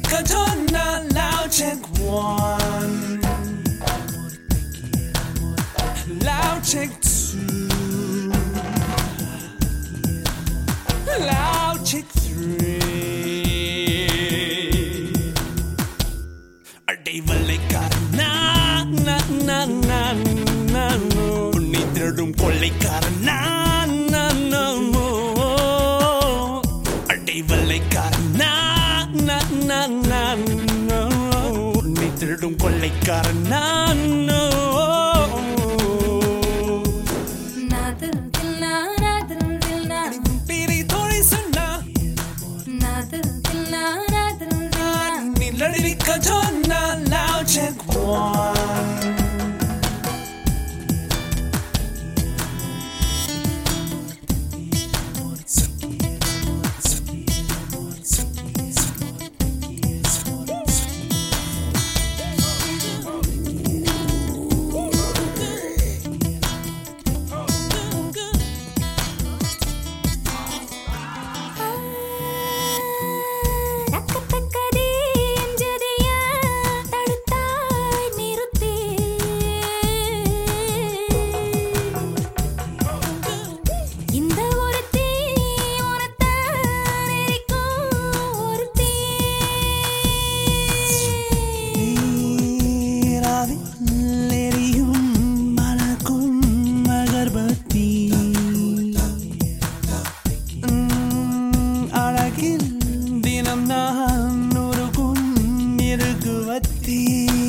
Kadona, loud check one. Loud check two. Loud check three. அடைவலைக்காரனா நான் நான் நான் நான் உன்னை திருடும் கொள்ளைக்காரனா நான் நான் அடைவலைக்காரனா நான் நான் நான் உன்னை திருடும் கொள்ளைக்காரனா நாதல் தில்லா நாதல் தில்லா பிரி தோழி சொன்னா நாதல் தில்லா நாதல் தில்லா நிலடி கஜோனா loud check one தக்கத்தக்கதே எஞ்சதைய தடுத்தாய் நிறுத்தி இந்த ஒருத்தி உனத்தான் எரிக்கும் ஒருத்தி நீராவில் எரியும் மணக்கும் அகர்பத்தி உம், அழகில் தினம் நான் உருகும் இருக்குவத்தி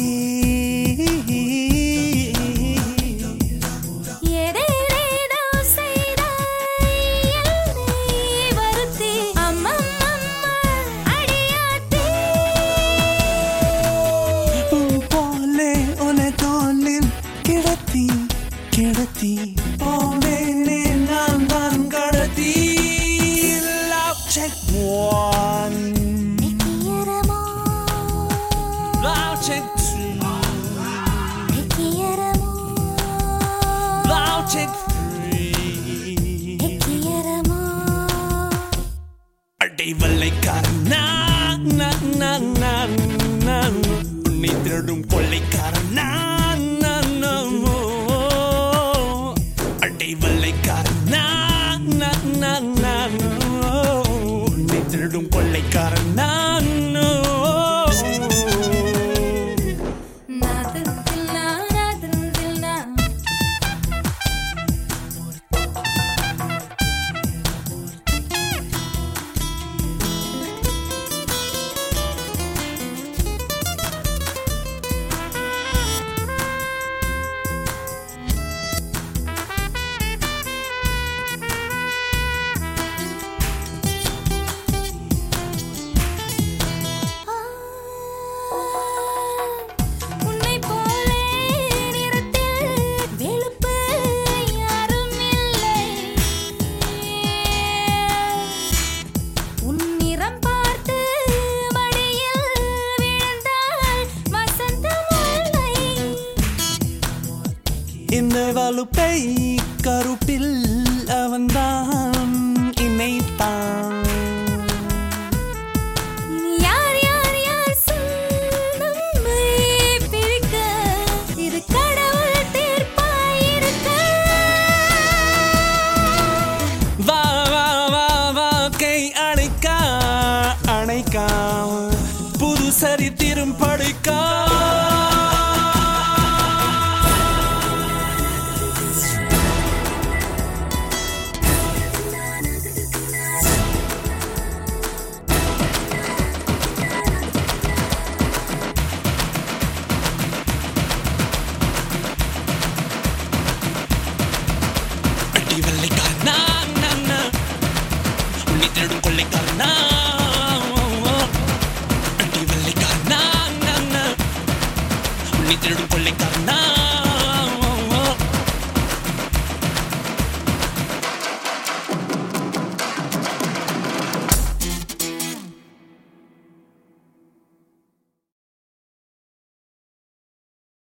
எதேதேதோ செய்தாய் என்னை வருத்தி அம்மம்மம்மா அடியாத்தே பூ போலே உன தோலில் கிடத்தி கிடத்தி போனேனே நான் தான் கடத்தி Love check one நெக்கியரமோ Love check two நெக்கியரமோ Love check three நெக்கியரமோ அடைவல்லைக்காரன் நான் நான் நான் நான் நான் உன்னை திருடும் கொள்ளைக்காரன் நான் நான் நான் அடைவல்லைக்காரன் நான் நான் நான் நான் உன்னை திருடும் கொள்ளைக்காரன் நான் நாதல் தில்லா நாதல் தில்லா உன்னை போலே நிறத்தில் வெளுப்பு யாரும் இல்லை உன் நிறம் பார்த்து மடியில் விழுந்தால் வசந்தம் இல்லை இந்த வலுப்பை கருப்பில் அவன்தான் இணைத்தான் இனி யார் யார் யார் நம்மை பிரிக்க இது கடவுள் தீர்ப்பாயிருக்க வா வா வா வா கை அணைக்கா அணைக்கா புது சரித்திரம் படிக்கா